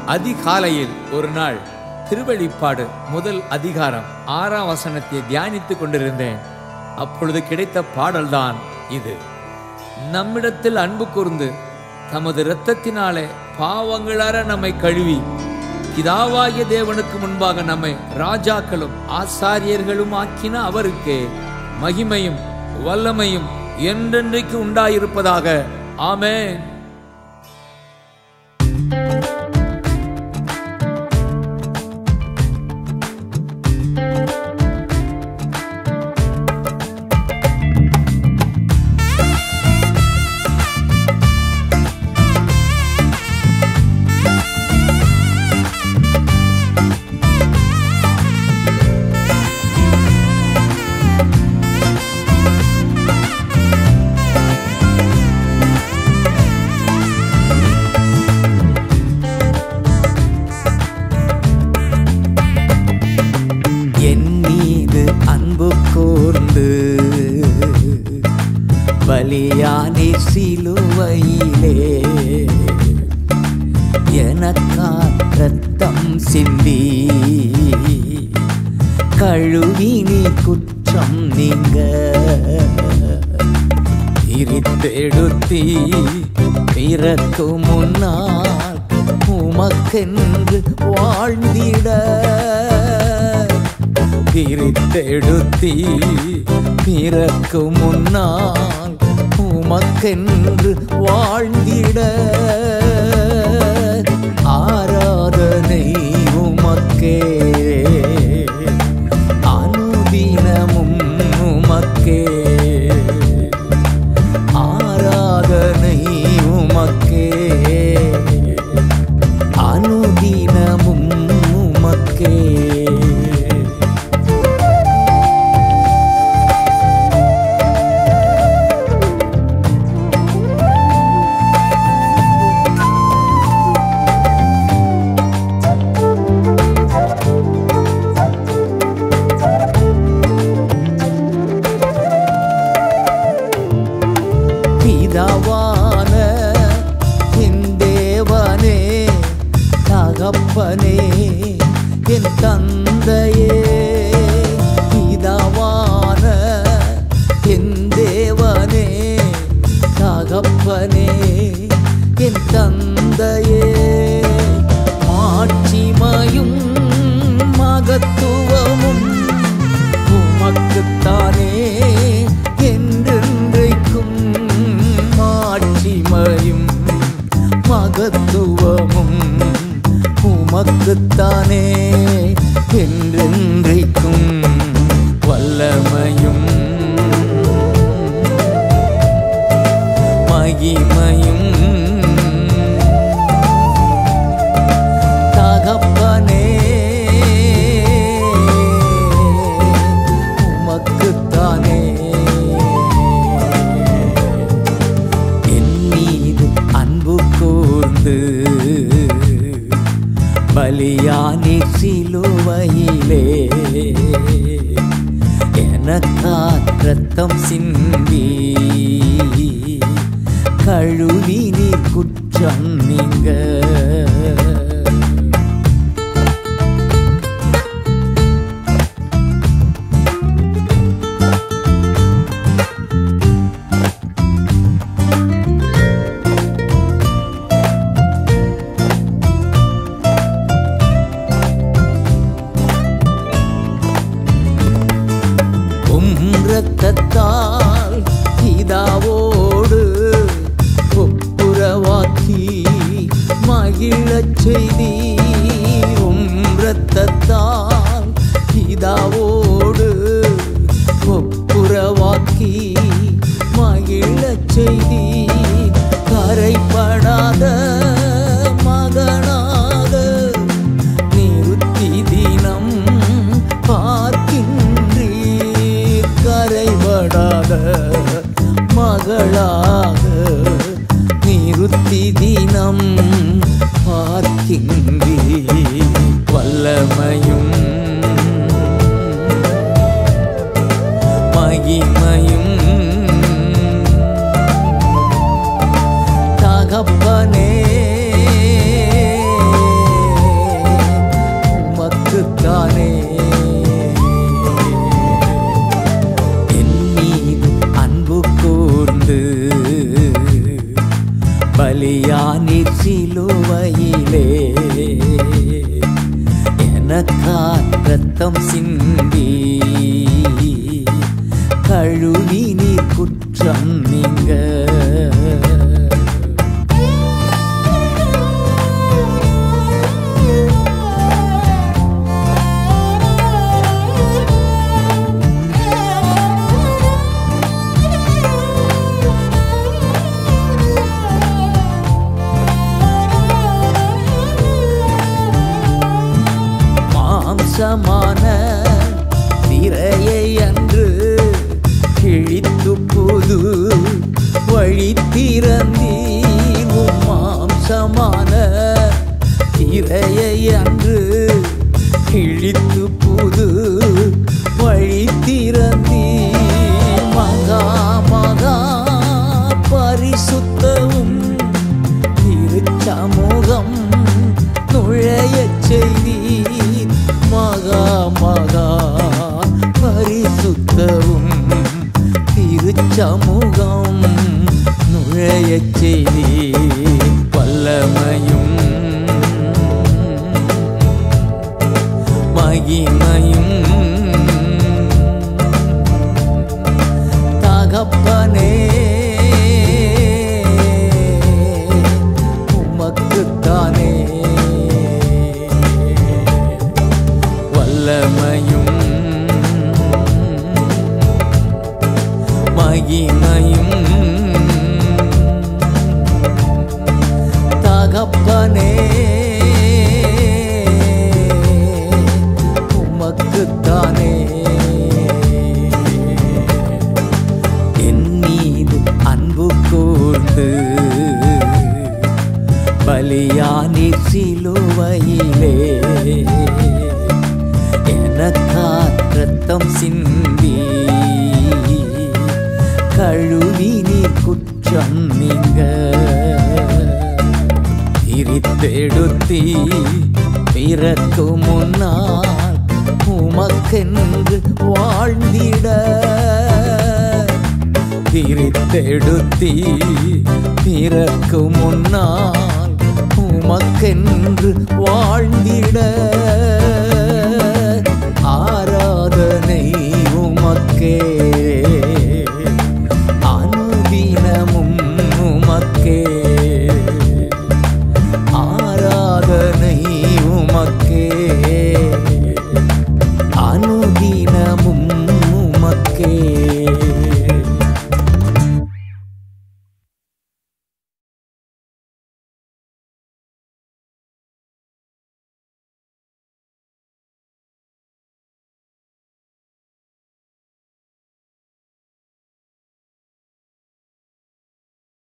அதிகாலையில் ஒரு நாள் திருவெளிப்பாடு முதல் அதிகாரம் ஆறாம் வசனத்தை தியானித்துக் கொண்டிருந்தேன் அப்பொழுது கிடைத்த பாடல்தான் இது நம்மிடத்தில் அன்பு கூர்ந்து தமது இரத்தத்தினாலே பாவங்களற நம்மை கழுவி பிதாவாகிய தேவனுக்கு முன்பாக நம்மை ராஜாக்களும் ஆசாரியர்களும் ஆக்கின அவருக்கு மகிமையும் வல்லமையும் என்றென்றைக்கு உண்டாயிருப்பதாக ஆமென் என் மீது அன்பு கூர்ந்து பலியானே சிலுவையிலே எனக்கா ரத்தம் சிந்தி கழுவி நீ குற்றம் நீங்க பிரித்தெடுத்தி பிறக்கு முன்னால் உமக்கென்று வாழ்ந்திட பிரித்தெடுத்தி பிறக்கு முன்னால் உமக்கென்று வாழ்ந்திட ஆராதனை உமக்கே அனுதினமும் உமக்கே ஆராதனை உமக்கே அனுதினமும் உமக்கே பிதாவான என் தேவனே தகப்பனே என் தந்தையே பிதாவான என் தேவனே தகப்பனே என் தந்தையே மாட்சிமையும் மகத்துவமும் உமக்குத்தானே என்றென்றைக்கும் மாட்சிமையும் மகத்துவமும் உமக்குத்தானே என்றென்றைக்கும் வல்லமையும் மகிமையும் தகப்பனே உமக்குத்தானே என் மீது அன்பு கூர்ந்து பலியானி சிலுவையிலே எனக்கா ரத்தம் சிந்தி கழுவி நீ குற்றம் நீங்க உம் இரத்தத்தால் பிதாவோடு ஒப்புரவாக்கி மகிழச் செய்தி உம் இரத்தத்தால் பிதாவோடு ஒப்புரவாக்கி மகிழச் செய்தி கரைப்படாத மகனாக நிறுத்தி தினம் பார்க்கின்றீர் கரைபடாத மகளாக நிறுத்தி தினம் பார்க்கின்றீர் வல்லமையும் மகிமையும் தகப்பனே சிலுவையிலே எனக்கா ரத்தம் சிந்தி கழுவி நீர் குற்றம் நீங்க மாம்சமான திரையை அன்று கிழித்து புது வழி திறந்தீர் உம் மாம்சமான திரையை அன்று கிழித்து புது வழி திறந்தீர் மகா மகா பரிசுத்தவும் திருச்சமூகம் நுழையச் செய்தீர் மகா மகா பரிசுத்தவும் திருச்சமூகம் நுழையச் செய்தீர் வல்லமையும் மகிமையும் தகப்பனே உமக்குத்தானே வல்லமையும் மகிமையும் தகப்பனே உமக்குத்தானே என் மீது அன்பு கூர்ந்து பலியானி சிலுவையிலே எனக்கா ரத்தம் சிந்தி கழுவி நீர் குற்றம் நீங்க பிரித்தெடுத்தி பிறக்கு முன்னால் உமக்கென்று வாழ்ந்திட பிரித்தெடுத்தி பிறக்கு முன்னால் உமக்கென்று வாழ்ந்திட ஆராதனை உமக்கே